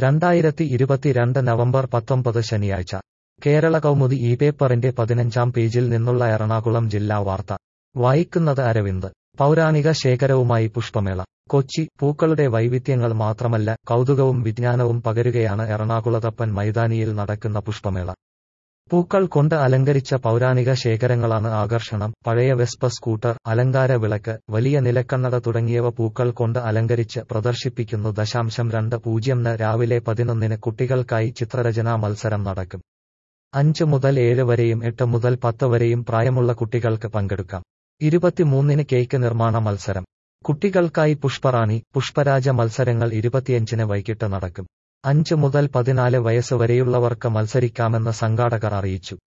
രണ്ടായിരത്തി ഇരുപത്തിരണ്ട് നവംബർ പത്തൊമ്പത് ശനിയാഴ്ച കേരള കൗമുദി ഈ പേപ്പറിന്റെ പതിനഞ്ചാം പേജിൽ നിന്നുള്ള എറണാകുളം ജില്ലാ വാർത്ത വായിക്കുന്നത് അരവിന്ദ് പൗരാണിക ശേഖരവുമായി പുഷ്പമേള കൊച്ചി പൂക്കളുടെ വൈവിധ്യങ്ങൾ മാത്രമല്ല കൗതുകവും വിജ്ഞാനവും പകരുകയാണ് എറണാകുളത്തപ്പൻ മൈതാനിയിൽ നടക്കുന്ന പുഷ്പമേള പൂക്കൾ കൊണ്ട് അലങ്കരിച്ച പൗരാണിക ശേഖരങ്ങളാണ് ആകർഷണം പഴയ വെസ്പ സ്കൂട്ടർ അലങ്കാര വിളക്ക് വലിയ നിലക്കണ്ണട തുടങ്ങിയവ പൂക്കൾ കൊണ്ട് അലങ്കരിച്ച് പ്രദർശിപ്പിക്കുന്നു ദശാംശം രണ്ട് പൂജ്യംന് രാവിലെ പതിനൊന്നിന് കുട്ടികൾക്കായി ചിത്രരചനാ മത്സരം നടക്കും അഞ്ച് മുതൽ ഏഴ് വരെയും എട്ട് മുതൽ പത്ത് വരെയും പ്രായമുള്ള കുട്ടികൾക്ക് പങ്കെടുക്കാം ഇരുപത്തിമൂന്നിന് കേക്ക് നിർമ്മാണ മത്സരം കുട്ടികൾക്കായി പുഷ്പറാണി പുഷ്പരാജ മത്സരങ്ങൾ ഇരുപത്തിയഞ്ചിന് വൈകിട്ട് നടക്കും അഞ്ച് മുതൽ പതിനാല് വയസ്സ് വരെയുള്ളവർക്ക് മത്സരിക്കാമെന്ന് സംഘാടകർ അറിയിച്ചു